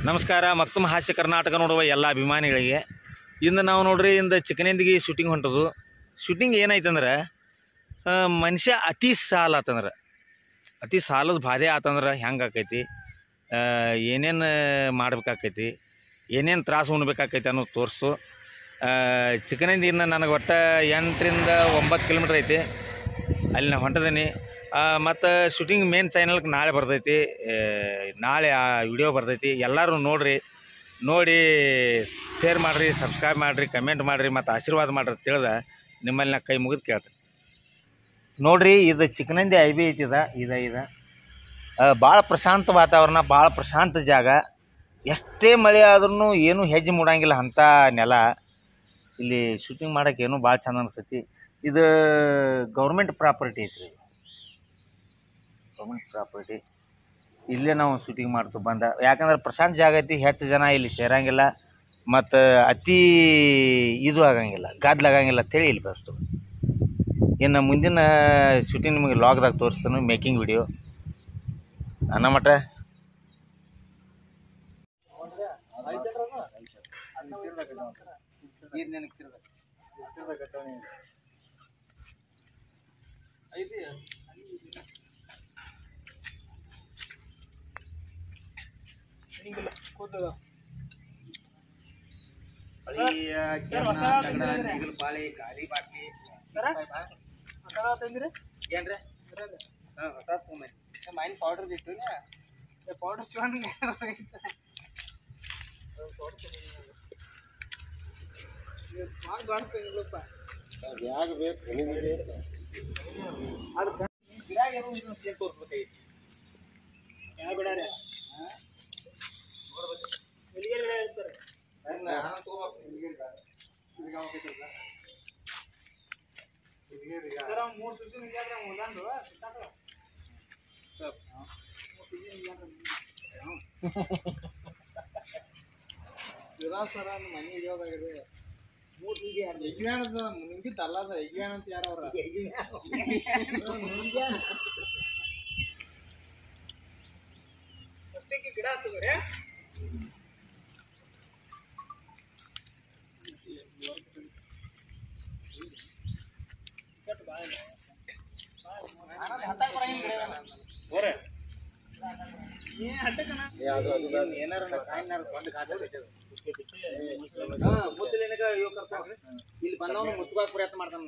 ನಮಸ್ಕಾರ ಮತ್ತೊಮ್ಮೆ ಹಾಸ್ಯ ಕರ್ನಾಟಕ ನೋಡುವ ಎಲ್ಲ ಅಭಿಮಾನಿಗಳಿಗೆ ಇಂದು ನಾವು ನೋಡ್ರಿ ಇಂದು ಚಿಕ್ಕನೆಂದಿಗೆ ಶೂಟಿಂಗ್ ಹೊಂಟದು ಶೂಟಿಂಗ್ ಏನಾಯ್ತಂದ್ರೆ ಆ, ಮನುಷ್ಯ ಅತಿ ಸಾಲ ಆತಂದ್ರೆ ಅತಿ ಸಾಲದ ಬಾಧೆ ಆತಂದ್ರೆ ಹೆಂಗೆ ಆಕೈತಿ ಏನೇನು ಮಾಡ್ಬೇಕಾಕೈತಿ ಏನೇನು ತ್ರಾಸು ಉಣ್ಬೇಕಾಕೈತಿ ಅನ್ನೋದು ತೋರಿಸ್ತು ಚಿಕ್ಕನೆಂದಿನ ನನಗೆ ಒಟ್ಟು ಎಂಟರಿಂದ ಒಂಬತ್ತು ಕಿಲೋಮೀಟ್ರ್ ಐತಿ ಅಲ್ಲಿ ನಾ ಹೊಂಟದೀನಿ ಮತ್ತು ಶೂಟಿಂಗ್ ಮೇನ್ ಚಾನಲ್ಗೆ ನಾಳೆ ಬರ್ತೈತಿ ಆ, ನಾಳೆ ಆ ವಿಡಿಯೋ ಬರ್ತೈತಿ ಎಲ್ಲರೂ ನೋಡ್ರಿ ನೋಡಿ ಶೇರ್ ಮಾಡಿರಿ ಸಬ್ಸ್ಕ್ರೈಬ್ ಮಾಡಿರಿ ಕಮೆಂಟ್ ಮಾಡಿರಿ ಮತ್ತು ಆಶೀರ್ವಾದ ಮಾಡಿರಿ ತಿಳಿದ ನಿಮ್ಮಲ್ಲಿ ನಾ ಕೈ ಮುಗಿದು ಕೇಳ್ತೀನಿ ನೋಡ್ರಿ ಇದು ಚಿಕ್ಕನಂದಿ ಐ ಬಿ ಐತಿದ ಇದ ಇದ ಭಾಳ ಪ್ರಶಾಂತ ವಾತಾವರಣ ಭಾಳ ಪ್ರಶಾಂತ ಜಾಗ ಎಷ್ಟೇ ಮಳೆ ಆದ್ರೂ ಏನೂ ಹೆಜ್ಜೆ ಮೂಡಂಗಿಲ್ಲ ಅಂಥ ನೆಲ ಇಲ್ಲಿ ಶೂಟಿಂಗ್ ಮಾಡೋಕೆ ಏನೂ ಭಾಳ ಚಂದ ಅನಿಸ್ತೈತಿ ಇದು ಗೌರ್ಮೆಂಟ್ ಪ್ರಾಪರ್ಟಿ ಐತ್ರಿ ಇದು ಗೌರ್ಮೆಂಟ್ ಪ್ರಾಪರ್ಟಿ ಇಲ್ಲೇ ನಾವು ಶೂಟಿಂಗ್ ಮಾಡ್ತು ಬಂದ ಯಾಕಂದ್ರೆ ಪ್ರಶಾಂತ ಜಾಗ ಐತಿ ಹೆಚ್ಚು ಜನ ಇಲ್ಲಿ ಸೇರಂಗಿಲ್ಲ ಮತ್ತು ಅತಿ ಇದು ಆಗಂಗಿಲ್ಲ ಗದ್ದಲ ಆಗಂಗಿಲ್ಲ ಅಂತೇಳಿ ಇಲ್ಲಿ ಬಸ್ತು ಇನ್ನು ಮುಂದಿನ ಶೂಟಿಂಗ್ ನಿಮಗೆ ಲಾಗ್ದಾಗ ತೋರಿಸ್ತಾನೆ ಮೇಕಿಂಗ್ ವಿಡಿಯೋ ಅನ್ನ ಮಟ ಏನ್ರಿ ಹಾಂ ಹೊಸ ತೊಗೊಂಬನ್ನಿ ಮೈನ್ ಪೌಡರ್ ಇಟ್ಟು ಪೌಡರ್ ಚೂನ್ ಸೇರ್ ತೋರಿಸ್ಬೇಕಾಗಿತ್ತು ಮೂರ್ ಸುದ್ದಿ ನಿಂತ್ರೆ ಉದಾಂಡು ಸರ ಮನೆ ಹಿಡಿಯೋದಾಗಿದೆ ಮೂರ್ ಸುದ್ದಿ ಯಜ್ಞಾನದ ನಿಂಗಿತ್ತು ಅಲ್ಲ ಅದ ಯಜ್ಞಾನ ಅಂತ ಯಾರ ಅವ್ರ ಗಿಡ ಹತ್ತದ್ರಿ ಏನಾರ ಕಾಯಿನಾರ ಕೊಂಡು ಇಲ್ಲಿ ಬಂದವನು ಮುಚ್ಕೋಕ್ ಪ್ರಯತ್ನ ಮಾಡ್ತಾನ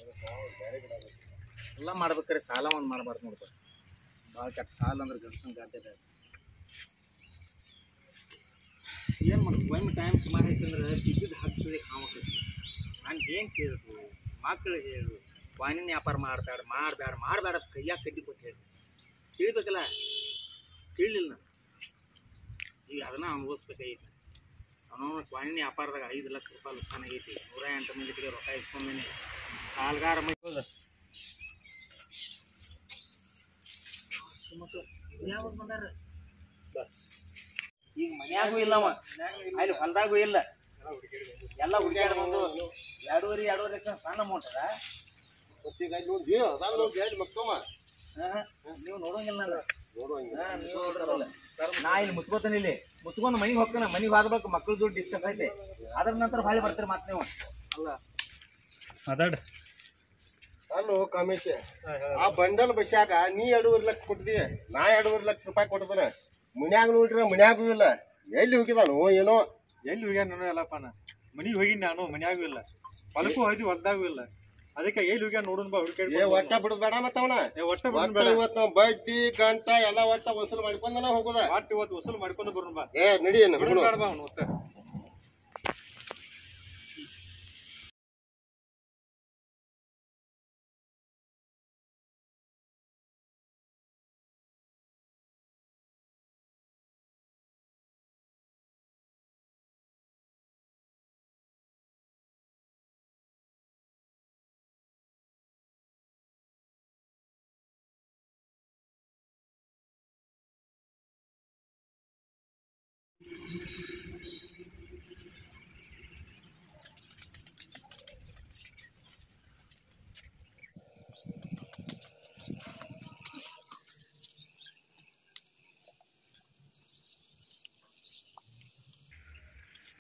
ಎಲ್ಲ ಮಾಡ್ಬೇಕಾರೆ ಸಾಲ ಒಂದು ಮಾಡ್ಬಾರ್ದು ನೋಡ್ತಾರೆ ಭಾಳ ಕೆಟ್ಟ ಸಾಲ ಅಂದ್ರೆ ಗಂಡಸನ್ ಗಾದೆ ಏನು ಮಾಡ್ಬೇಕು ಒಮ್ಮೆ ಟೈಮ್ ಸುಮಾರು ಐತಂದ್ರೆ ಬಿದ್ದಿದ್ದು ಹಾಕ್ಸೋದೇ ಕಾಮಕೈತಿ ನಾನು ಏನು ಕೇಳಿದ್ರು ಮಕ್ಕಳಿಗೆ ಹೇಳು ವಾಣಿನ ವ್ಯಾಪಾರ ಮಾಡ್ಬೇಡ ಮಾಡಬೇಡ ಮಾಡಬೇಡ ಕೈಯಾಗ ಕಡ್ಡಿ ಕೊಟ್ಟು ಹೇಳಿ ತಿಳಿಬೇಕಲ್ಲ ತಿಳಿಲಿಲ್ಲ ನಾನು ಈಗ ಅದನ್ನ ಅನುಭವಿಸ್ಬೇಕಾಗೈತಿ ಅವನವನ ವಾಣಿನ ವ್ಯಾಪಾರದಾಗ ಐದು ಲಕ್ಷ ರೂಪಾಯಿ ನುಕ್ಸಾನ್ ಆಗೈತಿ ನೂರ ಎಂಟು ಮಂದಿ ಕಡೆ ರೊಕ್ಕ ಇಸ್ಕೊಂಡೇನೆ ಸಾಲಗಾರ ಮೈ ಯಾವಾಗ ಬಂದಾರ ಈಗ ಮನ್ಯಾಗೂ ಇಲ್ಲವ ಅಲ್ಲಿ ಹೊಲ್ದಾಗೂ ಇಲ್ಲ ಎಲ್ಲ ಹುಡುಕ್ಯಾಡ ಬಂದು ಎರಡೂವರೆ ಎರಡೂವರೆ ಲಕ್ಷ ಸಣ್ಣ ಅಮೌಂಟ್ ಅದ ನೀವು ನೋಡೋಂಗಿಲ್ಲ ನಾನು ಹಾ, ನೀವ್ ನೋಡ್ರಲ್ಲ. ನಾ ಇಲ್ಲಿ ಮುಚ್ಕೋತಾನೆ ಇಲ್ಲಿ ಮುಚ್ಕೊಂಡು ಮನೆಗೆ ಹೋಗ್ತಾನೆ ಮನೆಗೆ ಹೋಗ್ಬೇಕು ಮಕ್ಕಳು ದುಡ್ಡು ಡಿಸ್ಕಸ್ ಐತೆ ಅದ್ರ ನಂತರ ಹೊಳ್ಳಿ ಬರ್ತೀರಿ ಮತ್ತೆ ನೀವು ಅಲ್ಲೋ ಕಮೇಶ ಆ ಬಂಡಲ್ ಬಸ್ಯಾಗ ನೀ ಎರಡೂವರೆ ಲಕ್ಷ ಕೊಟ್ಟಿದಿ ನಾ ಎರಡೂವರೆ ಲಕ್ಷ ರೂಪಾಯಿ ಕೊಟ್ಟದನ ಮನ್ಯಾಗ ನೋಡ್ರಿ ಮನ್ಯಾಗೂ ಇಲ್ಲ ಎಲ್ಲಿ ಹೋಗಿದಾನು ಏನೋ ಎಲ್ಲಿ ಹೋಗ್ಯಾನ ನಾನು ಎಲ್ಲಪ್ಪ ನಾ ಮನಿಗೆ ಹೋಗಿನಿ ನಾನು ಮನ್ಯಾಗೂ ಇಲ್ಲ ಹೊಲಕ್ಕೂ ಹೋಯ್ದು ಹೊಲ್ದಾಗೂ ಇಲ್ಲ ಅದಕ್ಕೆ ಎಲ್ಲಿ ಹೋಗ್ಯಾನ ನೋಡೋಣ ಬಾ ಹುಡುಕಾಡಿ ಏ ಒಟ್ಟ ಬಿಡುದ್ ಬೇಡ ಮತ್ತವನ ಒಟ್ಟ ಒಟ್ಟ ಬರೋಣ ಬೇಡ ಇವತ್ತು ನಾವ್ ಬಡ್ಡಿ ಗಂಟ ಎಲ್ಲ ಒಟ್ಟ ವಸೂಲ್ ಮಾಡ್ಕೊಂಡನ ಹೋಗುದ ಒಟ್ಟು ಇವತ್ತು ವಸೂಲು ಮಾಡ್ಕೊಂಡು ಬರೋಣ ಬಾ ಏ ನಡಿ ಬಿಡೋಣ ಬೇಡ ಬಾ ಅವ್ನು ಒಟ್ಟ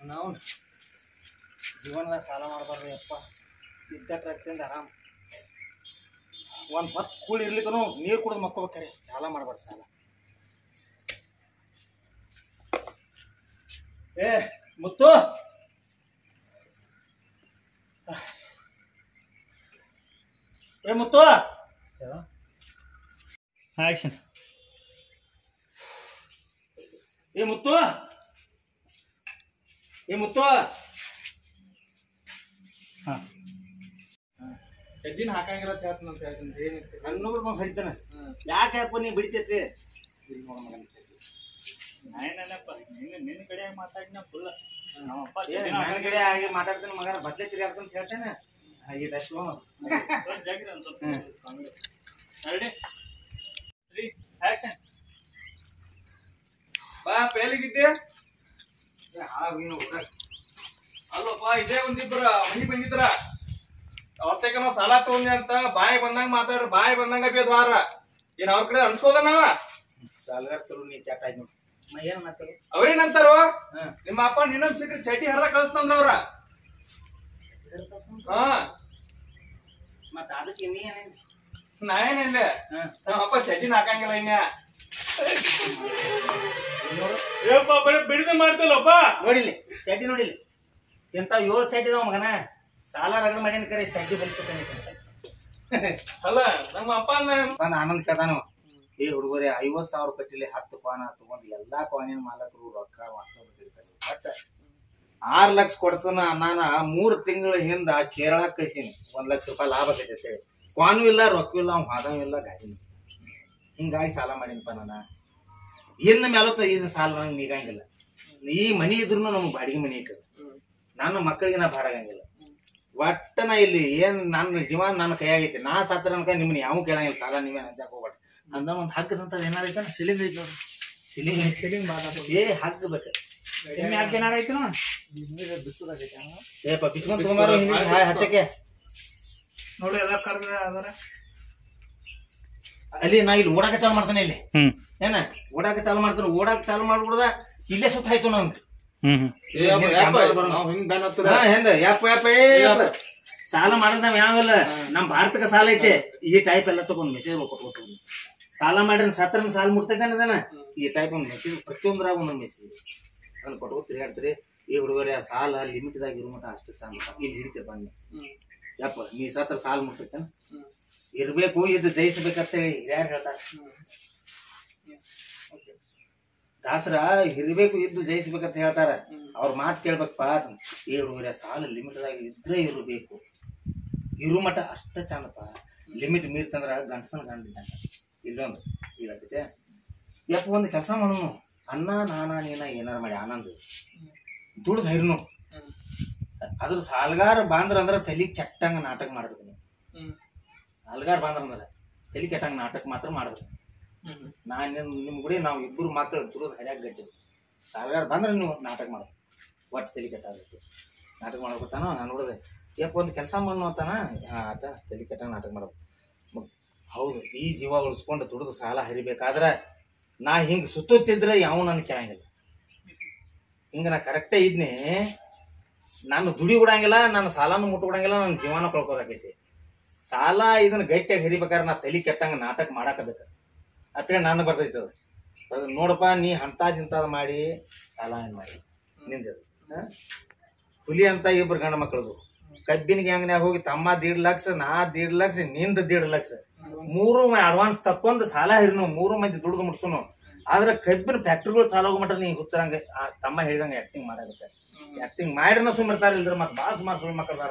ನಾವು ಜೀವನದಾಗ ಸಾಲ ಮಾಡಬಾರ್ದು ಅಪ್ಪ ಇದ್ದ ಟ್ರಕ್ತಿಂದ ಆರಾಮ್ ಒಂದು ಹೊತ್ತು ಕೂಳಿ ಇರ್ಲಿಕ್ಕೂ ನೀರು ಕುಡಿದು ಮಕ್ಕೋಬೇಕಾರೆ ಸಾಲ ಮಾಡಬಾರ್ದು ಸಾಲ ಏ ಮುತ್ತು ಏ ಮುತ್ತು ಆಕ್ಷನ್ ಏ ಮುತ್ತು ಏ ಮುತ್ತು ಚಡ್ಡಿನ ಹಾಕಂಗಿಲ್ಲ ಅಂತ ಹೇಳ್ತೀನಿ ಅಂತ ಹೇಳ್ತೀನಿ ಏನೈತಿ ಹನ್ನೊಬ್ರು ಮಗ ಹರಿತಾನ ಯಾಕಪ್ಪ ನೀ ಬಿಡಿತೈತಿ ಇಲ್ಲಿ ನೋಡು ಮಗನ ಚಡ್ಡಿ. ನಿನ್ನ ಕಡೆ ಮಾತಾಡಿನ ಫುಲ್ ಏ, ನನ್ನ ಕಡೆ ಆಗಿ ಮಾತಾಡ್ತಾನೆ ಮಗನ ಬದ್ಲೆ ತಿರ್ಗಾಡ್ತಾನೆ ಅಂತ ಹೇಳ್ತೇನೆ ಇದು ಅಷ್ಟು ಆಕ್ಷನ್ ಬಾ ಪೇಲಿಗಿದ್ದೆ ಹಾಳಾಗಿ ಅಲ್ಲಪ್ಪ ಇದೇ ಒಂದಿಬ್ರ ಮನಿ ಬಂದಿದ್ರ ಅವ್ರತೇಕನ ಸಾಲ ತಗೊಂಡಿ ಅಂತ ಬಾಯಿ ಬಂದಂಗ ಮಾತಾಡ್ರಿ ಬಾಯಿ ಬಂದಂಗ ಬೇದ್ವಾರ ಏನ್ ಅವ್ರ ಕಡೆ ಅನ್ಸೋದ ನಾವ ಸಾಲಗಾರ ಚಲೋ ನೀ ಕ್ಯಾಟ್ ಆಯ್ತು ನೋಡಿ ಮ ಏನು ಮಾತಾಡು ಅವ್ರೇನಂತಾರೋ ಹ್ಮ್. ನಿಮ್ಮ ಅಪ್ಪ ನಿನ್ನೊಂದ್ ಸಿಕ್ಕಿ ಚಟಿ ಹರಿದ ಕಳಿಸ್ತಂದ್ರ ಅವ್ರ ಹಾ ಮತ್ತೆ ಅದಕ್ಕೆ ನೀ ಏನೇನು ನಾ ಏನಿಲ್ಲ ಹಾಂ ನಮ್ಮ ಅಪ್ಪ ಚಟಿನ ಹಾಕಂಗಿಲ್ಲ ಇನ್ನ ನೋಡು ಏಪ್ಪ ಬರೀ ಬಿಡಿದ ಮಾಡ್ತಲ್ಲಪ್ಪ ನೋಡಿಲಿ ಚಡ್ಡಿ ನೋಡಿಲಿ ಎಂತ ಏಳು ಚಡ್ಡಿ ಇದಾವ ಮಗನ ಸಾಲ ರಗಡ ಮಾಡ್ಯಾನ ಕರೆ ಚಡ್ಡಿ ಬಲಿಸ್ತಾನೆ ಅಲ್ಲ ನಮ್ಮ ಅಪ್ಪ ಅಂದ ನಾನು ಆನಂದ್ ಕೇಳ್ತಾನ ಏ ಹುಡುಗರೇ ಐವತ್ ಸಾವಿರ ಕಟ್ಟಿಲಿ ಹತ್ತು ಪಾನ ತಗೊಂಡು ಎಲ್ಲಾ ಕಾಯಿನ ಮಾಲಕರು ರೊಕ್ಕ ಮಾಡ್ಕೊಂಡಿರ್ತಾರೆ ಬಟ್ ಆರ್ ಲಕ್ಷ ಕೊಡ್ತಾನ ನಾನು ಮೂರ್ ತಿಂಗಳ ಹಿಂದ ಕೇರಳ ಕಳ್ಸೀನಿ ಒಂದ್ ಲಕ್ಷ ರೂಪಾಯಿ ಲಾಭ ಆಗೈತೆ ಕ್ವಾನು ಇಲ್ಲ ರೊಕ್ಕ ಇಲ್ಲ ಅವ್ನ ವಾದನೂ ಇಲ್ಲ ಗಾಡಿನೂ ಹಿಂಗಾಗಿ ಸಾಲ ಮಾಡೀನಪ್ಪ ನಾನು ಇನ್ನು ಮೇಲತ್ತ ಇನ್ನು ಸಾಲ ನಂಗೆ ನೀಗಂಗಿಲ್ಲ ಈ ಮನಿ ಇದ್ರು ನಮ್ಗೆ ಬಾಡಿಗೆ ಮನಿ ಐತೆ ನಾನು ಮಕ್ಕಳಿಗೆ ನಾ ಭಾರ ಆಗಂಗಿಲ್ಲ ಒಟ್ಟ ನಾ ಇಲ್ಲಿ ಏನ್ ನನ್ನ ಜೀವನ ನನ್ನ ಕೈಯಾಗೈತಿ ನಾ ಸತ್ರ ಅನ್ಕ ನಿಮ್ಮನ್ನ ಯಾವ ಕೇಳಂಗಿಲ್ಲ ಸಾಲ ನೀವೇ ಹಂಚಾಕ್ ಹೋಗ್ಬೇಡ ಅಂದ ಒಂದ್ ಹಗ್ಗದಂತ ಏನಾರೈತೆ ಸಿಲಿಂಗ್ ಐತಿ ನೋಡ್ರಿ ಸಿಲಿಂಗ್ ಸಿಲಿಂಗ್ ಏ ಹಗ್ಗ ಬೇಕ ಎಮ್ಮೆ ಹಾಕಿ ಏನಾಗೈತಿ ನೋ ಏ ಬಿಚ್ಕೊಂಡ್ ತಗೊಂಬಾರ ಹಚ್ಚಕ್ಕೆ ನೋಡಿ ಎಲ್ಲ ಕರ್ದ ಅದರ ಅಲ್ಲಿ ನಾ ಇಲ್ಲಿ ಓಡಾಕ ಚಾಲು ಮಾಡ್ತಾನೆ ಇಲ್ಲಿ ಹ್ಮ್ ಏನ ಓಡಾಕ ಚಾಲು ಮಾಡ್ತಾನೆ ಓಡಾಕ ಚಾಲು ಮಾಡ್ಬಿಡ್ದ ಇಲ್ಲೇ ಸುತ್ತ ಆಯ್ತು ನಾವು ಹ್ಮ್ ಹಾ ಹೆಂದ ಯಪ್ಪ ಯಪ್ಪ ಏ ಯಪ್ಪ ಸಾಲ ಮಾಡದ್ ನಾವ್ ಯಾವಲ್ಲ ನಮ್ ಭಾರತಕ್ಕ ಸಾಲ ಐತೆ ಈ ಟೈಪ್ ಎಲ್ಲ ತಗೊಂಡ್ ಮೆಸೇಜ್ ಕೊಟ್ಬಿಟ್ಟು ಸಾಲ ಮಾಡಿದ್ರೆ ಸತ್ರನ ಸಾಲ ಮುಟ್ತೈತೆ ಅದನ್ನ ಈ ಟೈಪ್ ಒಂದು ಮೆಸೇಜ್ ಪ್ರತಿಯೊಂದ್ರಾಗ ಒಂದೊಂದು ಮೆಸೇಜ್ ಅದನ್ನ ಕೊಟ್ಬಿಟ್ಟು ತಿರ್ಗಾಡ್ತೀರಿ ಈ ಹುಡುಗರೇ ಆ ಸಾಲ ಲಿಮಿಟ್ದಾಗ ಇರೋ ಮಟ ಅಷ್ಟು ಚಂದ ಇಲ್ಲಿ ಹಿಡಿತೀರಿ ಬನ್ನಿ ಯಪ್ಪ ನೀ ಸತ್ರ ಸಾಲ ಮುಟ್ತೈತೆ ಇರ್ಬೇಕು ಇದು ಜಯಿಸ್ಬೇಕಂತೇಳಿ ಯಾರು ಹೇಳ್ತಾರೆ ದಾಸರ ಇರ್ಬೇಕು ಇದ್ದು ಜಯಿಸ್ಬೇಕಂತ ಹೇಳ್ತಾರ ಅವ್ರ ಮಾತು ಕೇಳ್ಬೇಕಪ್ಪ ಏ ಹುಡುಗರ ಸಾಲ ಲಿಮಿಟ್ದಾಗ ಇದ್ರೆ ಇರಬೇಕು ಇರು ಮಟ ಅಷ್ಟ ಚಂದಪ್ಪ ಲಿಮಿಟ್ ಮೀರ್ತಂದ್ರ ಗಂಡಸನ ಗಂಡಿದ್ದಂಗ ಇಲ್ಲೊಂದು ಇದಾಗೈತೆ ಯಪ್ಪ ಒಂದು ಕೆಲಸ ಮಾಡೋನು ಅನ್ನ ನಾನ ನೀನ ಏನಾರ ಮಾಡಿ ಆನಂದ್ ದುಡ್ದು ಹೈರ್ನು ಅದ್ರ ಸಾಲ್ಗಾರ ಬಾಂದ್ರ ಅಂದ್ರ ತಲಿ ಕೆಟ್ಟಂಗ ನಾಟಕ ಮಾಡ್ಬೇಕು ನೀವು ಸಾಲ್ಗಾರ ಬಾಂದ್ರ ಅಂದ್ರ ತಲಿ ಕೆಟ್ಟಂಗ ನಾಟಕ ಮಾತ್ರ ಮಾಡ್ಬೇಕು ನಾನು ನಿಮ್ ನಿಮ್ ಗುಡಿ ನಾವು ಇಬ್ಬರು ಮಕ್ಕಳು ದುಡ್ದು ಹರಿಯಾಗ ಗಟ್ಟಿ ಸಾಲ್ಗಾರ ಬಂದ್ರೆ ನೀವು ನಾಟಕ ಮಾಡೋದು ಒಟ್ಟು ತಲೆ ಕೆಟ್ಟಾಗೈತಿ ನಾಟಕ ಮಾಡ್ಕೊತಾನ ನಾನು ನೋಡಿದೆ ಯಪ್ಪ ಒಂದು ಕೆಲಸ ಮಾಡು ಅಂತಾನ ಹಾ, ಆತ ತಲೆ ಕೆಟ್ಟ ನಾಟಕ ಮಾಡೋದು ಮ- ಹೌದು ಈ ಜೀವ ಉಳಿಸ್ಕೊಂಡು ದುಡ್ದು ಸಾಲ ಹರಿಬೇಕಾದ್ರ ನಾ ಹಿಂಗ್ ಸುತ್ತುತ್ತಿದ್ರೆ ಯಾವ ನನ್ ಕೇಳಂಗಿಲ್ಲ ಹಿಂಗ ನಾ ಕರೆಕ್ಟೇ ಇದ್ನಿ ನಾನು ದುಡಿ ಬಿಡಂಗಿಲ್ಲ ನಾನು ಸಾಲನು ಮುಟ್ಕೊಡಂಗಿಲ್ಲ ನನ್ನ ಜೀವನ ಕಳ್ಕೊದಾಕೈತಿ ಸಾಲ ಇದನ್ನ ಗಟ್ಟಿಯಾಗಿ ಹರಿಬೇಕಾದ್ರೆ ನಾ ತಲೆ ಕೆಟ್ಟಂಗ ನಾಟಕ ಮಾಡಾಕಬೇಕು ಅತ್ತೇಳಿ ನಾನು ಬರ್ತೈತೆ ಅದು ಅದು ನೋಡಪ್ಪ ನೀ ಅಂತಾದ್ ಇಂತಾದ್ ಮಾಡಿ ಸಾಲ ಏನ್ ಮಾಡಿ ನಿಂದದು ಹಾ? ಹುಲಿ ಅಂತ ಇಬ್ರು ಗಂಡ ಮಕ್ಕಳದು ಕಬ್ಬಿನ ಗ್ಯಾಂಗ್ನ್ಯಾಗ ಹೋಗಿ ತಮ್ಮ ದೀಡ್ ಲಕ್ಷ ನಾ ದೀಡ್ ಲಕ್ಷ ನಿಂದ ದೀಡ್ ಲಕ್ಷ ಮೂರು ಅಡ್ವಾನ್ಸ್ ತಕ್ಕೊಂಡ್ ಸಾಲ ಹಿರಿನು ಮೂರು ಮಂದಿ ದುಡ್ದು ಮುಟ್ಸುನು ಆದ್ರೆ ಕಬ್ಬಿನ ಫ್ಯಾಕ್ಟ್ರಿಗಳು ಚಾಲು ಹೋಗೋ ಮಟ್ಟ ನೀ ಹುಚ್ಚರಂಗ ಆ ತಮ್ಮ ಹೇಳಿದಂಗ ಆಕ್ಟಿಂಗ್ ಮಾಡಾಗುತ್ತೆ ಆಕ್ಟಿಂಗ್ ಮಾಡಿನ ಸುಮ್ಮಿರ್ತಾರ ಇಲ್ದ್ರ ಮತ್ ಬಾಳ ಸುಮಾರು ಸುಳ್ಳು ಮಕ್ಕಳದಾರ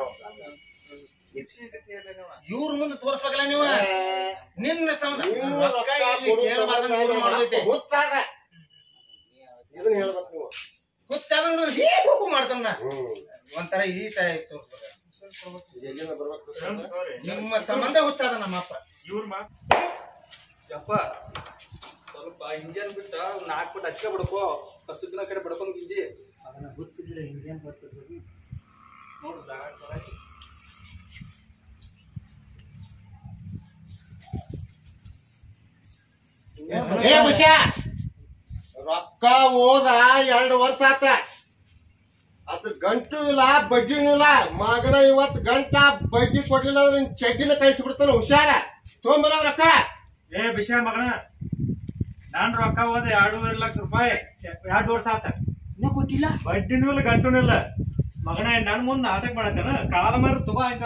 ಇವ್ರ ಮುಂದೆ ತೋರ್ಸ್ಬೇಕಲ್ಲ ನೀವು ನಿನ್ನ ಸಂಬಂಧ ರೊಕ್ಕ ಇಲ್ಲಿ ಕೇಳ್ಬಾರ್ದಂಗ್ ಇವ್ರು ಮಾಡೋದೈತೆ. ಹುಚ್ಚಾದ ಇದನ್ನ ಹೇಳ್ಬೇಕು ನೀವು ಹುಚ್ಚ ಅದನ್ನ ಹೀ ಹುಪ್ಪು ಮಾಡ್ತಾನ ಹ್ಮ್ ಒಂಥರ ಈ ಟೈಪ್ ತೋರ್ಸ್ಬೇಕು ಎಲ್ಲಿಂದ ಬರ್ಬೇಕು ನಿಮ್ಮ ಸಂಬಂಧ ಹುಚ್ಚಾದ ನಮ್ಮಪ್ಪ ಇವ್ರ ಮಾತ್ ಯಪ್ಪ ಸ್ವಲ್ಪ ಇಂಜನ್ ಬಿಟ್ಟ ನಾಲ್ಕು ಬಿಟ್ಟು ಹಚ್ಚ ಬಿಡ್ಕೋ ಕಸಕ್ನ ಕಡೆ ಬಿಡ್ಕೊಂಡ್ ಗಿಂಜಿ ಅದನ್ನ ಹುಚ್ಚಿದ್ರೆ ಹಿಂಗೇನ್ ಬರ್ತದೆ ನೋಡು ಏ ಬಸ್ಯ ರೊಕ್ಕ ಓದ ಎರಡು ವರ್ಷ ಆತ ಅದ್ರ ಗಂಟು ಇಲ್ಲ ಬಡ್ಡಿನೂ ಇಲ್ಲ ಮಗನ ಇವತ್ ಗಂಟ ಬಡ್ಡಿ ಕೊಡ್ಲಿಲ್ಲ ಅಂದ್ರೆ ನಿನ್ ಚಡ್ಡಿನ ಕಳಿಸಿ ಬಿಡ್ತಾನ ಹುಷಾರ ತೊಗೊಂಬರ ರೊಕ್ಕ ಏ ವಿಷಯ ಮಗನ ನಾನ್ ರೊಕ್ಕ ಹೋದ ಎರಡೂವರೆ ಲಕ್ಷ ರೂಪಾಯಿ ಎರಡು ವರ್ಷ ಆತ ಇನ್ನೂ ಕೊಟ್ಟಿಲ್ಲ ಬಡ್ಡಿನೂ ಇಲ್ಲ ಗಂಟುನೂ ಇಲ್ಲ ಮಗನ ನನ್ ಮುಂದ್ ನಾಟಕ ಮಾಡತ್ತೇನ ಕಾಲ ಮಾರ ತುಗ ಆಯ್ತ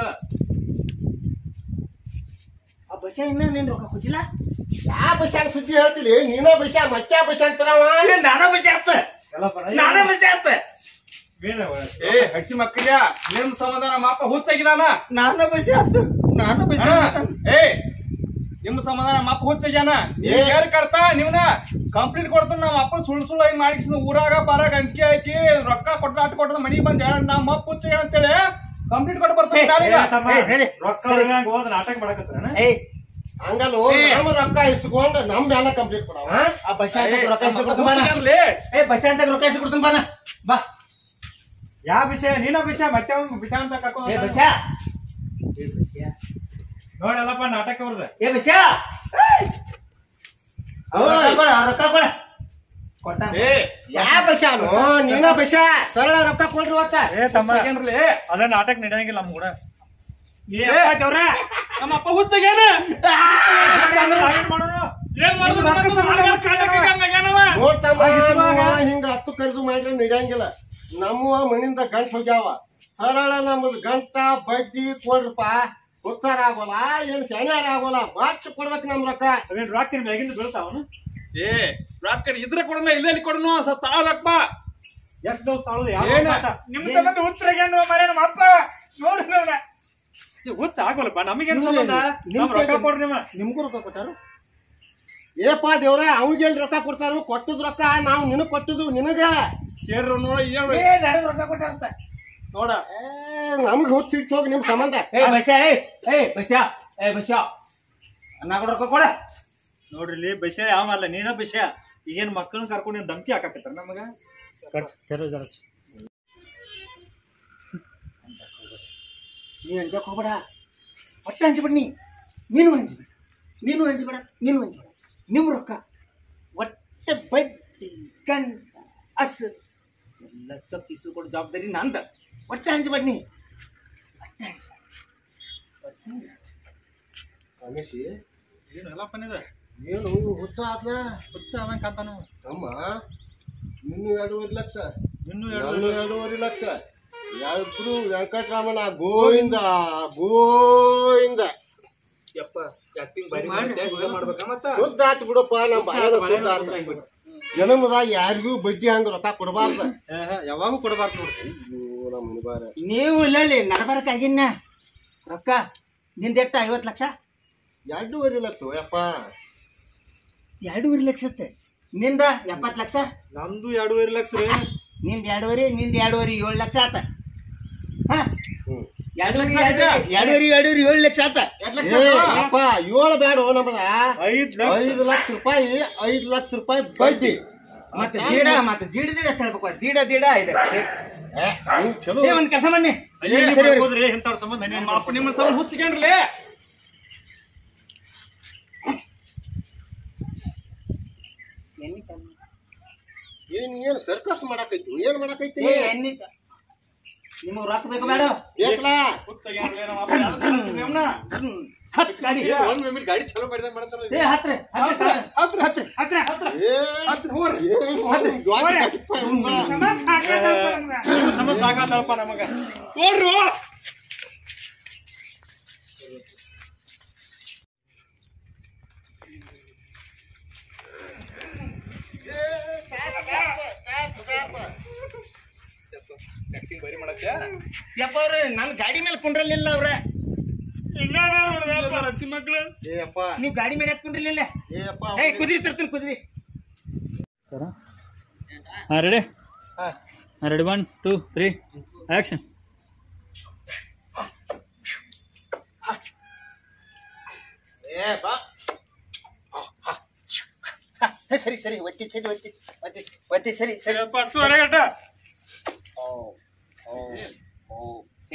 ಆ ಬಸ ಇನ್ನ ನೀನ್ ರೊಕ್ಕ ಕೊಟ್ಟಿಲ್ಲ ಯಾ ಬಸ್ಯಾಗ ಸುದ್ದಿ ಹೇಳ್ತಿಲಿ ನೀನ ಬಸ್ಯಾ ಮಚ್ಚ ಬಸ್ಯಾ ಅಂತಾರವ ನಾನ ಬಸ ಆತ ಎಲ್ಲ ಬರ ನಾನ ಬಸ ಆತ ಬೇಡ ಏ ಹಡ್ಸಿ ಮಕ್ಕಳ್ಯ ನಿಮ್ ಸಂಬಂಧ ನಮ್ಮ ಅಪ್ಪ ಹುಚ್ಚಾಗಿದಾನ ನಾನ ಬಸ ಆತ ನಾನು ಬಸ ಏ ನಿಮ್ ಸಂಬಂಧ ನಮ್ಮ ಅಪ್ಪ ಹುಚ್ಚಾಗ್ಯಾನ ಏ. ಯಾರು ಕಡ್ತಾ ನಿಮ್ನ ಕಂಪ್ಲೀಟ್ ಕೊಡ್ತಾನ ನಮ್ಮ ಅಪ್ಪ ಸುಳ್ಳು ಸುಳ್ಳು ಹಿಂಗ್ ಮಾಡಿಸಿದ ಊರಾಗ ಪಾರಾಗ ಹಂಚಿಕೆ ಹಾಕಿ ರೊಕ್ಕ ಕೊಟ್ಟ ಅಟ್ ಕೊಟ್ಟದ ಮನಿಗ್ ಬಂದ್ ಹೇಳ ನಮ್ಮ ಅಪ್ಪ ಹುಚ್ಚಾಗ್ಯಾನ ಅಂತೇಳಿ ಕಂಪ್ಲೀಟ್ ಕೊಟ್ಟು ಬರ್ತಾನೆ ನಾಳೀಗ. ಏ, ನಡಿ. ರೊಕ್ಕ ಹಂಗ ಹೋದ ನಾಟಕ ಮಾಡಕತ್ತಾನ ಏಯ್ ಹಂಗಲ್ಲ ಏ. ನಮ್ಮ ರೊಕ್ಕ ಇಸ್ಕೊಂಡ್ ನಮ್ ಮ್ಯಾಲ ಕಂಪ್ಲೀಟ್ ಕೊಡವ ಆ ಬಸ ಅಂತ ರೊಕ್ಕ ಇಸ್ಕೊ ಕೊಡ್ತೀನಿ ಬಾ ನಾ. ಹುಚ್ಚಾಗ್ಯಾನ್ಲೇ. ಏ ಬಸ ಅಂತ ರೊಕ್ಕ ಇಸ್ಕೊ ಕೊಡ್ತೀನಿ ಬಾ ನಾ. ಬಾ ಯಾವ ವಿಷಯ ನೀನ ವಿಷಯ ಮತ್ತೆ ಅವ್ನ್ ವಿಷಯ ಅಂತ ಕರ್ಕೊಂಡ್ ಏ ಹೋಗ್ತಾನ. ಬಸ ಏ ಬಸ ನೋಡಲ್ಲಪ್ಪ ನಾಟಕ ಅವ್ರದ ಏ ಬಸ ರೊಕ್ಕ ಕೊಡ ರೊಕ್ಕ ಕೊಡ ಕೊಟ್ಟಾನ ಏ ಯಾ ಬಸ್ಯಾನು ನೀನ ಬಸ್ಯಾ ಸರಳ ರೊಕ್ಕ ಕೊಡ್ರಿ ಇವತ್ತ ಏ ತಮ್ಮ ಹುಚ್ಚಾಗ್ಯಾನ್ಲೇ. ಅದ ನಾಟಕ ನಡೆಯಂಗಿಲ್ಲ ನಮ್ ಕೂಡ ಏ ಏ. ಅಪ್ಪ ದೇವ್ರ ನಮ್ಮ ಅಪ್ಪ ಹುಚ್ಚಾಗ್ಯಾನ ನಾವೇನ್ ಮಾಡೋಣ ಏನ್ ಮಾಡಿದ್ರು ನನಗೂ ಸಾಲಗಾರ ಕಾಟಕ್ಕೆ ಹಂಗಾಗ್ಯಾನವ. ನೋಡ್ತಮ್ಮ ಆಗಿಸುವಾಗ? ನೀವ ಹಿಂಗ ಹತ್ತು ಕರೆದು ಮಾಡ್ರಿ ನಡೆಯಂಗಿಲ್ಲ ನಮ್ಮ ಮನಿಂದ ಗಂಟ್ ಹೋಗ್ಯಾವ ಸರಳ ನಮ್ಮದು ಗಂಟ ಬಡ್ಡಿ ಕೊಡ್ರಪ್ಪ ಉತ್ತಾರ ಆಗೋಲ್ಲ ಏನ್ ಶನಿವಾರ ಆಗೋಲ್ಲ ಬಾಟ್ ಕೊಡ್ಬೇಕು ನಮ್ ರೊಕ್ಕ ಅವೇನ್ ರೊಕ್ಕ ಮ್ಯಾಗಿಂದ ಬೀಳ್ತಾವನು ಏ ರೊಕ್ಕ ಇದ್ರೆ ಕೊಡೋಣ ಇಲ್ಲೇ ಕೊಡೋಣ ಸ್ವಲ್ಪ ತಾಳದಪ್ಪ ಎಷ್ಟ್ ದೋಸ್ ತಾಳದು ಯಾವ ಏನ? ನಿಮ್ ಸಂಬಂಧ ಹುಚ್ಚರಾಗ್ಯಾನ ಮರ ನಮ್ಮ ಅಪ್ಪ ನೋಡಿ ನೋಡ ಹುಚ್ಚ ಆಗೋಲ್ಲಪ್ಪ ನಮಗೇನ್ ಸಂಬಂಧ ನಮ್ ರೊಕ್ಕ ಕೊಡ್ರಿ ನಿಮ್ಮ ನಿಮ್ಗೂ ರೊಕ್ಕ ಕೊಟ್ಟಾರು ಏಪ ದೇವ್ರ ಅವ್ಗೆ ಎಲ್ಲಿ ರೊಕ್ಕ ಕೊಡ್ತಾರ ಕೊಟ್ಟದ್ ರೊಕ್ಕ ನಾವು ನಿನಗ್ ಕೊಟ್ಟದು ನಿನಗ ಕೇಳ್ರು ನೋಡ ಏನ್ ಏ ನನಗ್ ರೊಕ್ಕ ಕೊಟ್ಟಾರಂತ ನೋಡ ಏ, ನಮ್ಗ್ ಹುಚ್ಚ ಹಿಡ್ಸ್ ಹೋಗಿ ನಿಮ್ ಸಂಬಂಧ ಏ ಬಸ ಏ ಏ ಬಸ ಏ ಬಸ ಅನ್ನ ರೊಕ್ಕ ಕೊಡ ನೋಡ್ರಿ ಇಲ್ಲಿ ಬಸ್ಯ ಯಾವ ಅಲ್ಲ ನೀನ ಬಸ್ಯ ಈಗೇನ್ ಮಕ್ಕಳನ್ನ ಕರ್ಕೊಂಡು ನೀನ್ ಧಮ್ಕಿ ಹಾಕಕತ್ತಾರ ನಮಗ ನೀನು ಅಂಜಕ್ ಹೋಗ್ಬೇಡ ಒಟ್ಟು ಹಂಚ್ಬಿಡ್ ನೀ ನೀನು ಹಂಚ್ಬೇಡ ನೀನು ಹಂಚ್ಬೇಡ ನೀನು ಹಂಚ್ಬೇಡ ನಿಮ್ಮ ರೊಕ್ಕ ಒಟ್ಟು ಬಡ್ಡಿ ಗಂಟ ಅಸ್ ಎಲ್ಲ ಚೊಕ್ ಇಸು ಕೊಡೋ ಜವಾಬ್ದಾರಿ ನಂದ ಒಟ್ಟು ಹಂಚ್ಬೇಡ ನೀ ಒಟ್ಟು ಹಂಚ್ಬೇಡ ರಮೇಶಿ ಏನು ಎಲ್ಲ ಪನ್ನಿದ ಏನು ಹುಚ್ಚ ಆದ್ನ ಹುಚ್ಚ ಅದಂಗ ಕಾತಾನ ತಮ್ಮ ಇನ್ನು ಎರಡೂವರೆ ಲಕ್ಷ ಇನ್ನು ನಾನು ಎರಡೂವರೆ ಲಕ್ಷ ಇಬ್ರು ವೆಂಕಟರಾಮನ ಗೋವಿಂದ ಗೋವಿಂದ ಯಪ್ಪ ಆಕ್ಟಿಂಗ್ ಬಾರಿ ಮಾಡ್ಬೇಕ ಮತ್ತ ಶುದ್ಧ ಆತ್ ಬಿಡಪ್ಪ ನಮ್ಮ ಬಾಯಾಗ ಶುದ್ಧ ಆತ ಜನ್ಮದಾಗ ಯಾರಿಗೂ ಬಡ್ಡಿ ಹಂಗ ರೊಕ್ಕ ಕೊಡಬಾರ್ದ ಯಾವಾಗೂ ಕೊಡಬಾರ್ದು ನೋಡ್ರಿ ಅಯ್ಯೋ, ನಮ್ಮ ಮುನಿಬಾರ ನೀವು ಇಲ್ಲ ನಡಬರಕ್ಕಾಗಿನ್ನ ರೊಕ್ಕ ನಿಂದೆಟ್ಟ ಐವತ್ತು ಲಕ್ಷ ಎರಡೂವರೆ ಲಕ್ಷ ಯಪ್ಪ ಎರಡೂವರೆ ಲಕ್ಷತ್ತೆ ನಿಂದ ಎಪ್ಪತ್ತು ಲಕ್ಷ ನಮ್ದು ಎರಡೂವರೆ ಲಕ್ಷ ರೀ ನಿಂದ ಎರಡೂವರೆ ನಿಂದ ಎರಡೂವರೆ ಏಳು ಲಕ್ಷ ಆತ ಹಾ ಹ್ಮ್. ಎರಡೂವರೆ ಎರಡೂವರೆ ಎರಡೂವರೆ ಎರಡೂವರೆ ಏಳು ಲಕ್ಷ ಆತ ಏ ಅಪ್ಪ ಏಳು ಬೇಡ ನಮ್ಮದ ಐದ್ ಲಕ್ಷ ಐದು ಲಕ್ಷ ರೂಪಾಯಿ ಐದು ಲಕ್ಷ ರೂಪಾಯಿ ಬಡ್ಡಿ ಮತ್ತೆ ದೀಡ ಮತ್ತೆ ದೀಡ ದೀಡ ಅಂತ ಹೇಳ್ಬೇಕು ದೀಡ ದೀಡ ಇದೆ ಏ, ನೀವು ಚಲೋ ಏ ಒಂದ್ ಕೆಲಸ ಬನ್ನಿ ಅಲ್ಲಿ ಇಲ್ಲಿ ಸರಿ, ಸರಿ. ಹೋದ್ರಿ ಇಂಥವ್ರ ಸಂಬಂಧ ಏನೇನ್ ನಮ್ಮ ಅಪ್ಪ ನಿಮ್ಮ ಸಲ ಹುಚ್ಚಿಕೊಂಡ್ರಲೇ ಎಣ್ಣೆ ಚಂದ. ಏನ್ ಏನ್ ಸರ್ಕಸ್ ಮಾಡಕೈತಿ ಏನ್ ಮಾಡಕೈತಿ ಏ ಎಣ್ಣೆ ಚ- ನಿಮಗ್ ರೊಕ್ಕ ಬೇಕು ಬೇಡ ಬೇಕಲಾ ಹುಚ್ಚಾಗ್ಯಾನ್ಲೇ ನಮ್ಮ ಅಪ್ಪ ಯಾವ್ದಕ್ ಕಳ್ಸಿದ್ರಿ ಅವ್ನ? ಹ್ಮ್. ಹತ್ ಗಾಡಿ ಏ, ಒಂದ್ ಮಿನಿಟ್ ಗಾಡಿ ಚಲೋ ಮಾಡಿದಂಗ್ ಮಾಡ್ತಾರಲ್ಲ ಏ ಹತ್ರ ಹತ್ರ ಹತ್ರ ಹತ್ರ ಹತ್ರ ಹತ್ರ ಏ ಏನ್ ಮಾಡೋದು? ದೊಡ್ಡ ಗಡಿಪ ಇವ್ನ್ದ. ನಿಮ್ಮ ಸಂಬಂಧ ಸಾಕಾತಳಪ್ಪ ನಮಗ ನೋಡ್ರು ಆಕ್ಟಿಂಗ್ ಬಾರಿ ಮಾಡಕ್ಕೆ ಯಪ್ಪ ಅವ್ರ ನನ್ ಗಾಡಿ ಮೇಲೆ ಕುಂಡ್ರಲಿಲ್ಲ ಅವ್ರ ನಡ್ಸಿ ಮಕ್ಳು ಏ ಅಪ್ಪ ನೀವ್ ಗಾಡಿ ಮೇಲೆ ಯಾಕೆ ಕುಂಡ್ರಲಿಲ್ಲ ಏ ಅಪ್ಪ ಏ ಕುದ್ರಿ ತರ್ತೀನಿ ಕುದ್ರಿ ಹಾಂ ರೆಡಿ ಹಾಂ ready one two three action ಏ ಬಾ ಸರಿ ಸರಿ ಒತ್ತಿ ಸರಿ ಒತ್ತಿ ಒತ್ತಿ ಒತ್ತಿ ಸರಿ ಸರಿ ಪರ್ಸು ಹೊರಗಟ್ಟ ಓ ಓ ಓ ಏ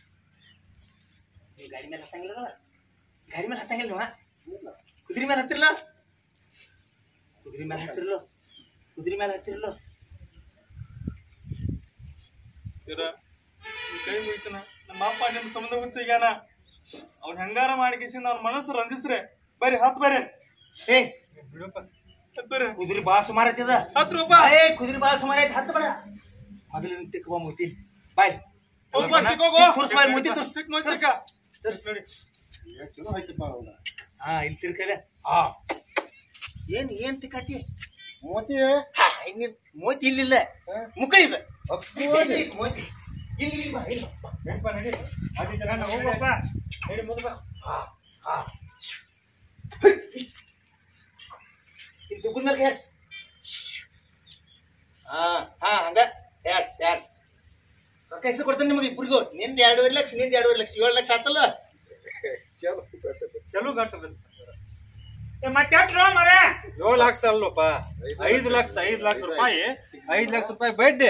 ನೀವು ಗಾಡಿ ಮೇಲೆ ಹತ್ತಂಗಿಲ್ಲ ಗಾಡಿ ಮೇಲೆ ಹತ್ತಂಗಿಲ್ಲ ನೀವ ಕುದುರೆ ಮೇಲೆ ಹತ್ತಿರಲ್ಲ ಕುದುರೆ ಮೇಲೆ ಹತ್ತಿರಲ್ಲ ಕುದುರೆ ಮೇಲೆ ಹತ್ತಿರಲ್ಲ ಇರ ನಿಮ್ ಕೈ ಮುಗಿತನ ನಮ್ಮ ಅಪ್ಪ ನಿಮ್ ಸಂಬಂಧ ಹುಚ್ಚಿಗ್ಯಾನ ಅವ್ನ ಹೆಂಗಾರ ಮಾಡಿಕಿಸಿಂದ ಅವ್ನ ಮನಸ್ಸು ರಂಜಿಸ್ರೆ ಬರ್ರಿ ಹತ್ ಬರ್ರಿ ಏ ಹತ್ ಬರ್ರಿ ಕುದುರೆ ಬಾಳ ಸುಮಾರು ಐತದ ಹತ್ತು ರೂಪಾಯಿ ಏ ಕುದುರೆ ಬಾಳ ಸುಮಾರು ಐತಿ ಹತ್ತು ಬೇಡ ಮೊದಲು ತಿಕ್ಕಬ ಮೂತಿ ಬಾಯ್ ತುರ್ಸ್ ಬಾಯ್ ಮೂತಿ ತುರ್ಸ್ ತುರ್ಸ್ ನೋಡಿ ಏ, ಚಲೋ ಐತಿಪ್ಪ ಅವ್ನ. ಹಾ ಇಲ್ಲಿ ತಿರ್ಕಲೆ ಹಾ ಏನ್ ಏನ್ ತಿಕ್ಕತಿ ಮೋತಿ ಹಾ ಹಿಂಗಿನ್ ಮೋತಿ ಇಲ್ಲಿಲ್ಲ ಹಾ? ಮುಖ ಇದೆ ಅಪ್ಪೋಲಿ. ಮೋತಿ ಇಲ್ಲಿ ಇಲ್ಲಿ ಬಾ ಇಲ್ಲಿ ಬಾ. ಹೋಗಪ್ಪ ಹೇಳಿ ಮುಂದೆ ಬಾ ಇಲ್ಲಿ ದುಬ್ಬದ ಮೇಲೆ ಹೇರ್ಸ್ ಹಾ ಹಾ ಹಂಗ ಹೇರ್ಸ್ ಹೇರ್ಸ್ ರೊಕ್ಕ ಹೆಸರು ಕೊಡ್ತೇನೆ ನಿಮಗೆ ಇಬ್ಬರಿಗೂ ನಿಂದ ಎರಡೂವರೆ ಲಕ್ಷ ನಿಂದ ಎರಡೂವರೆ ಲಕ್ಷ ಏಳು ಲಕ್ಷ ಆತಲ್ಲ ಚಲೋ ಚಲೋ ಗಂಟು ಬಂತು ಮತ್ತೆ ಮರ ಏಳು ಲಕ್ಷ ಅಲ್ಲಪ್ಪ ಐದು ಲಕ್ಷ ಐದು ಲಕ್ಷ ರೂಪಾಯಿ ಐದು ಲಕ್ಷ ರೂಪಾಯಿ ಬಡ್ಡಿ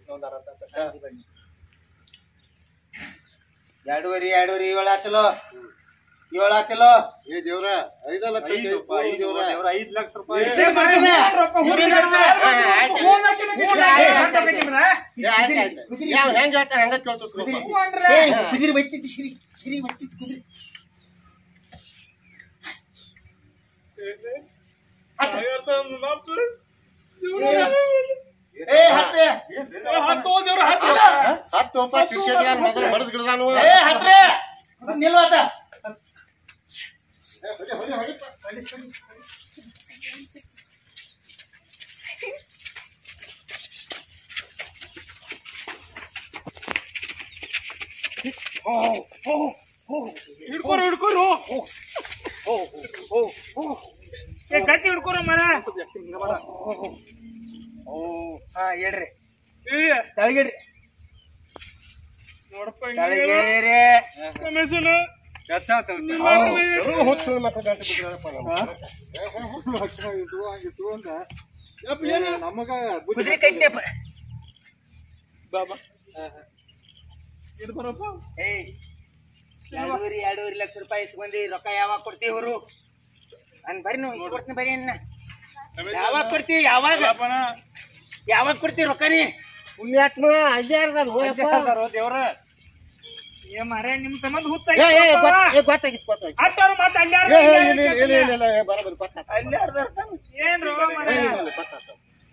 ಎರಡೂವರೆ ಎರಡೂವರೆ ಏಳು ಆತಲೋ ಏಳು ಆತಲೋ ಏ ದೇವ್ರ ಐದ ಲಕ್ಷ ಐದು ಐತಿ, ರೂಪಾಯಿ ಐದು ದೇವ್ರ ದೇವ್ರ ಐದು ಲಕ್ಷ ರೂಪಾಯಿ ಹೆಸರು ಮಾಡ್ತೀನಿ. ಏ, ಆಯ್ತ್ ಆಯ್ತ್. ಯಾವ ಹೆಂಗ್ ಹೇಳ್ತಾರ ಹಂಗ ಕೇಳ್ತೈತಿ ಏ, ಕುದುರೆ ಬೈತಿತ್ತು ಸಿರಿ ಸಿರಿ ಬೈತಿತ್ತು ಕುದುರೆ ಏ ಹತ್ತೆ ಹತ್ತು ದೇವ್ರ ಹತ್ತು ಹತ್ತು ಒಪ್ಪ ಕಿಶೆಗೆ ಮೊದಲು ಬಡದ್ ಗಿಡದಾನು ಏ ಹತ್ರೆ ನಿಲ್ವಾತ ಹೊಡಿ ಹೊಡಿ ಹೊಡಿಪ್ಪ ಹಿಡ್ಕೊರು ಹಿಡ್ಕೊರು ಏ ಗಟ್ಟಿ ಹಿಡ್ಕೊರ ಮರ ಹಾ ಹೇಳ್ರಿ ಏ, ತಳಗಿಡ್ರಿ ನೋಡಪ್ಪ ತಳಗೇರಿ ರಮೇಶನ ಚಲೋ ಹುಚ್ಚು ಮಕ್ಕಳು ಗಂಟೆ ಬಿದ್ದಿರಪ್ಪ ನಮ್ಮ ನಮಗ ಕುದುರೆ ಕಟ್ಟೆಪ್ಪ ಬಾಬಾ ಇದು ಬರಪ್ಪ ಏಯ್ ಎರಡೂವರೆ ಎರಡೂವರೆ ಲಕ್ಷ ರೂಪಾಯಿ ಇಸ್ಕೊಂಡಿ ರೊಕ್ಕ ಯಾವಾಗ ಕೊಡ್ತೀವಿ ಇವರು ಅನ್ ಬರ್ರಿ ನೀವು ಇಸ್ಕೊಡ್ತೀನಿ ಬರ್ರಿ ಅನ್ನ ಯಾವಾಗ ಕೊಡ್ತೀವಿ ಯಾವಾಗ ಬಾಬನ ಯಾವಾಗ ಕೊಡ್ತೀವಿ ರೊಕ್ಕ ನೀ ಪುಣ್ಯಾತ್ಮ ಅಜ್ಜಾರ್ದಾರ ಹೋಯಪ್ಪ ದೇವ್ರ ಏ ಮರ ನಿಮ್ ಸಂಬಂಧ ಹುತ್ತ ಏ ಏ ಗೊತ್ತ- ಏ ಗೊತ್ತಾಗಿತ್ತು ಗೊತ್ತಾಗಿತ್ತು ಅಟ್ಟಾರು ಮತ್ತೆ ಅಲ್ಲಾರು ಏ ಏ, ಇಲ್ಲ ಇಲ್ಲ ಇಲ್ಲ ಇಲ್ಲ ಏ, ಬರೋಬ್ಬರಿ ಗೊತ್ತಾಗ್ತ ಅಲ್ಲಿ ಅರ್ಧರ್ತಾನ ಏನ್ರು ಮರ ಏ, ಇಲ್ಲ ಇಲ್ಲ ಗೊತ್ತಾಗ್ತ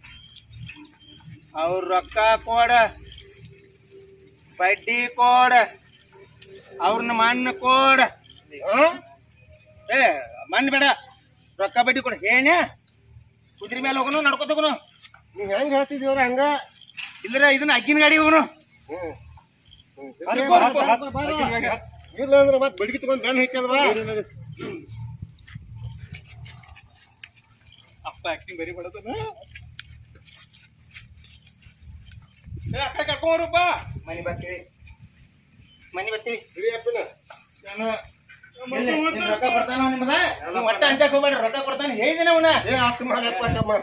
ಅವ್ರ ರೊಕ್ಕ ಕೊಡ ಬಡ್ಡಿ ಕೊಡ ಅವ್ರನ್ನ ಮಣ್ಣು ಕೊಡ ಹಾ ಏ ಮಣ್ಣು ಬೇಡ ರೊಕ್ಕ ಬಡ್ಡಿ ಕೊಡ ಏನ ಕುದುರೆ ಮೇಲೆ ಹೋಗೋನು ನಡ್ಕೊತ ಹೋಗೋನು ನೀವ್ ಹೆಂಗ್ ಹೇಳ್ತಿದೀವ್ರ ಹಂಗ ಇಲ್ಲರ ಇದನ್ನ ಅಕ್ಕಿನ ಗಾಡಿ ಹೋಗೋನು ಹ್ಮ್ ಹ್ಮ್. ಹತ್ಕೊ, ಹತ್ಕೊ, ಹತ್ಕೊ, ಬಾರೋ. ಇಲ್ಲ ಅಂದ್ರೆ ಮತ್ ಬಡ್ಗಿ ತಗೊಂಡ್ ಬೆನ್ ಹಾಕ್ಯಲ್ವಾ ಅಪ್ಪ ಆಕ್ಟಿಂಗ್ ಬರಿ ಮಾಡದನ ಏ ಅಕ್ಕ ಕರ್ಕೊಂಡ್ರಪ್ಪ ಮನಿ ಬರ್ತೀವಿ ಮನಿ ಬರ್ತೀವಿ ಇಳಿ ಅಪ್ಪನ ನಾನು ಎಲ್ಲಿ? ನಿನ್ ರೊಕ್ಕ ಕೊಡ್ತಾನ ನಿಮ್ಮದ ನೀವು ಒಟ್ಟ ಅಂಜಕ್ ಹೋಗ್ಬೇಡ ರೊಕ್ಕ ಕೊಡ್ತಾನೆ ಹೇಳಿದಿನ ಅವನ ಏ ಅಷ್ಟು ಮಾಡಪ್ಪ ತಮ್ಮ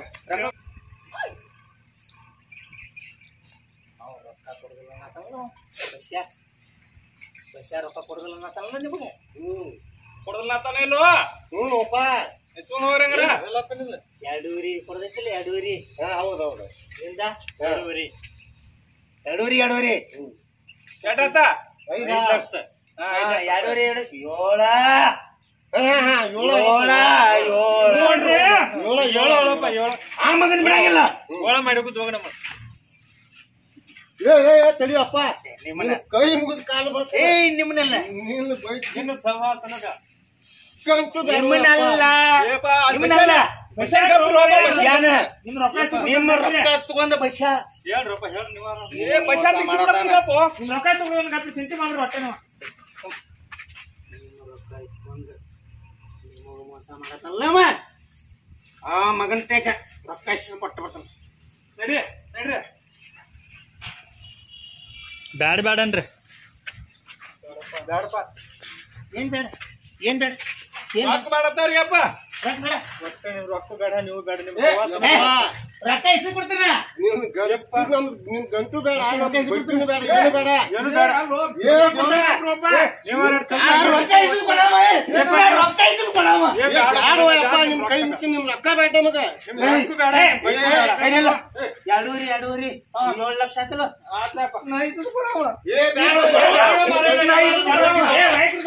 ಬಸ್ಯಾ ಬಸ್ಯಾ ರೊಕ್ಕ ಕೊಡೋದಿಲ್ಲ ಅನ್ನತಾನಲ್ಲ ನಿಮಗೆ ಹ್ಮ್ ಕೊಡಲ್ಲ ತಾನೇ ಇಲ್ವ ಹ್ಮ್ ಅಪ್ಪ ಎಸ್ಕೊಂಡ್ ಹೋಗ್ರಿ ಹಂಗಾರ ಎರಡೂರಿ ಕೊಡದೈತಿಲ್ಲ ಎರಡೂರಿ ಹಾ ಹೌದ್ ಹೌದು ಇಂದ ಹಾ. ಎರಡೂರಿ ಎರಡೂರಿ ಎರಡೂರಿ ಎಷ್ಟಾತ ಐದಾ? ಹಾ, ಎರಡೂರಿ ಎರಡು ಏಳ ಹಾ ಹಾ ಏಳು ಏಳ ಏಳ ನೋಡ್ರಿ ಏಳು ಏಳು ಏಳಪ್ಪ ಏಳು ಆ ಮಗನ್ ಬಿಡಂಗಿಲ್ಲ ಒಳ ಮಾಡಿಬಿಟ್ಟು ಹೋಗೋಣ ಏ ಏ ಏ, ತಡಿಯಪ್ಪ ನಿಮ್ಮನ್ನ ಕೈ ಮುಗಿದ ಕಾಲು ಬರ್ತ ಏಯ್ ನಿಮ್ಮನ್ನಲ್ಲ ನೀನು ಬೈಟ್ ನಿನ್ನ ಸಹವಾಸನಗ ಕಂತು ಬೇಡ ನಿಮ್ಮನ್ನಲ್ಲ ಏಪ, ಅಲ್ಲಿ ನಿಮ್ಮನ್ನಲ್ಲ ಬಸ್ಯಾಗ ಕರ್ಕೊಂಡ್ ಹೋಗ್ಬಾ. ಬಸ್ಯಾನ ನಿಮ್ ರೊಕ್ಕ ಸಿಗ್ಬೇಕು ನಿಮ್ಮ ರೊಕ್ಕ ತಗೊಂಡ ಬಸ್ಯ ಹೇಳ್ರಪ್ಪ ಹೇಳ್ ನೀವಾರ. ಏ ಬಸ್ಯಾಗ ಬಿಸ್ಬಿಡಪ್ಪ. ನಿಮ್ ರೊಕ್ಕ ತಗೊಳ್ಳೋನ್ ಗಪ್ಪ ಚಿಂತೆ ಮಾಡ್ರಿ ಹೊಟ್ಟೆ ನಾವು ಮಾಡತ್ತಲ್ಲವ ಆ ಮಗನ್ ತೇಕ ರೊಕ್ಕ ಇಷ್ಟು ಕೊಟ್ಟು ಬರ್ತಾನ ನಡಿ ನಡ್ರಿ ಬ್ಯಾಡ ಬ್ಯಾಡ ಅನ್ರಿ ಬ್ಯಾಡಪ್ಪ ಏನ್ ಬೇಡ ಏನ್ ಬೇಡ ಏನ್ ರೊಕ್ಕ ಬೇಡತ್ತವ್ರಿಗಪ್ಪ ರೊಕ್ಕ ಬೇಡ ಒಟ್ಟ ನೀವು ರೊಕ್ಕ ಬೇಡ ನೀವು ಬೇಡ ನಿಮ್ ಏ, ಸಹವಾಸ ಯಪ್ಪ, ರೊಕ್ಕ ಇಸ್ದು ಕೊಡ್ತೀನ ನಿನ್ ಗಂಟು ನಮ್ ನಿನ್ ಗಂಟು ಬೇಡ ನಮ್ ಬಡ್ಡಿನೂ ಬೇಡ ಏನು ಬೇಡ ಏನು ಬೇಡ ಏ ಬೇಡ. ನೀವ್ ಎರಡು ಚಂದ ಆ, ರೊಕ್ಕ ಇಸ್ದು ಕೊಡವ ರೊಕ್ಕ ಇಸ್ದು ಕೊಡವ ಏ ಬ್ಯಾಡೋ ಯಪ್ಪ ನಿಮ್ ಕೈ ಮುಟ್ಟಿ ನಿಮ್ ರೊಕ್ಕ ಬೇಡ ನಮಗ ರೊಕ್ಕ ಬೇಡ ಬಡ್ಡಿ ಬೇಡ. ಏನಿಲ್ಲ ಎರಡೂರಿ ಎರಡೂರಿ ಏಳು ಲಕ್ಷ ಆತಲ್ಲ ಆತ್ಲಪ್ಪ. ನಾ ಇಸ್ದು ಕೊಡವ. ಏ ಬ್ಯಾಡೋ ಏ, ರೈತ್ರು